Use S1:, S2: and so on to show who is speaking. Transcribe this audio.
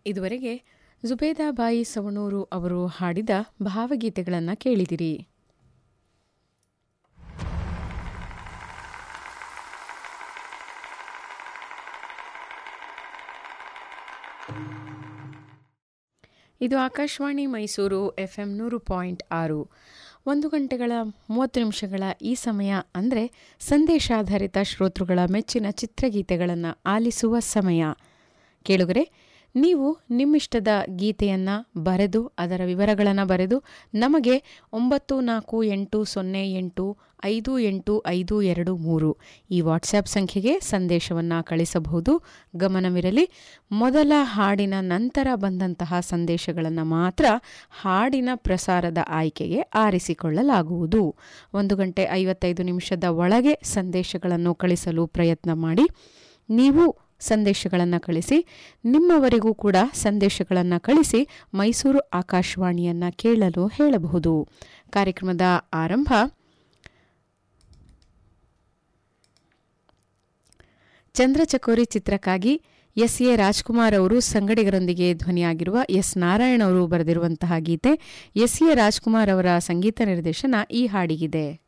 S1: ಇದುವರೆಗೆ ಜುಬೇದಾಬಾಯಿ ಸವಣೂರು ಅವರು ಹಾಡಿದ ಭಾವಗೀತೆಗಳನ್ನು ಕೇಳಿದಿರಿ ಇದು ಆಕಾಶವಾಣಿ ಮೈಸೂರು ಎಫ್ ಎಂ ನೂರು ಪಾಯಿಂಟ್ ಆರು ಒಂದು ಗಂಟೆಗಳ ಮೂವತ್ತು ನಿಮಿಷಗಳ ಈ ಸಮಯ ಅಂದರೆ ಸಂದೇಶಾಧಾರಿತ ಶ್ರೋತೃಗಳ ಮೆಚ್ಚಿನ ಚಿತ್ರಗೀತೆಗಳನ್ನು ಆಲಿಸುವ ಸಮಯ ಕೇಳುಗರೆ ನೀವು ನಿಮ್ಮಿಷ್ಟದ ಗೀತೆಯನ್ನು ಬರೆದು ಅದರ ವಿವರಗಳನ್ನು ಬರೆದು ನಮಗೆ ಒಂಬತ್ತು ನಾಲ್ಕು ಎಂಟು ಸೊನ್ನೆ ಎಂಟು ಐದು ಎಂಟು ಐದು ಎರಡು ಮೂರು ಈ ವಾಟ್ಸ್ಯಾಪ್ ಸಂಖ್ಯೆಗೆ ಸಂದೇಶವನ್ನು ಕಳಿಸಬಹುದು ಗಮನವಿರಲಿ ಮೊದಲ ಹಾಡಿನ ನಂತರ ಬಂದಂತಹ ಸಂದೇಶಗಳನ್ನು ಮಾತ್ರ ಹಾಡಿನ ಪ್ರಸಾರದ ಆಯ್ಕೆಗೆ ಆರಿಸಿಕೊಳ್ಳಲಾಗುವುದು ಒಂದು ಗಂಟೆ ಐವತ್ತೈದು ನಿಮಿಷದ ಒಳಗೆ ಸಂದೇಶಗಳನ್ನು ಕಳಿಸಲು ಪ್ರಯತ್ನ ಮಾಡಿ ನೀವು ಸಂದೇಶಗಳನ್ನು ಕಳಿಸಿ ನಿಮ್ಮವರಿಗೂ ಕೂಡ ಸಂದೇಶಗಳನ್ನು ಕಳಿಸಿ ಮೈಸೂರು ಆಕಾಶವಾಣಿಯನ್ನು ಕೇಳಲು ಹೇಳಬಹುದು ಕಾರ್ಯಕ್ರಮದ ಆರಂಭ ಚಂದ್ರಚಕೋರಿ ಚಿತ್ರಕ್ಕಾಗಿ ಎಸ್ ಎ ರಾಜ್ಕುಮಾರ್ ಅವರು ಸಂಗಡಿಗರೊಂದಿಗೆ ಧ್ವನಿಯಾಗಿರುವ ಎಸ್ ನಾರಾಯಣ್ ಅವರು ಬರೆದಿರುವಂತಹ ಗೀತೆ ಎಸ್ ಎ ರಾಜ್ಕುಮಾರ್ ಅವರ ಸಂಗೀತ ನಿರ್ದೇಶನ ಈ ಹಾಡಿಗಿದೆ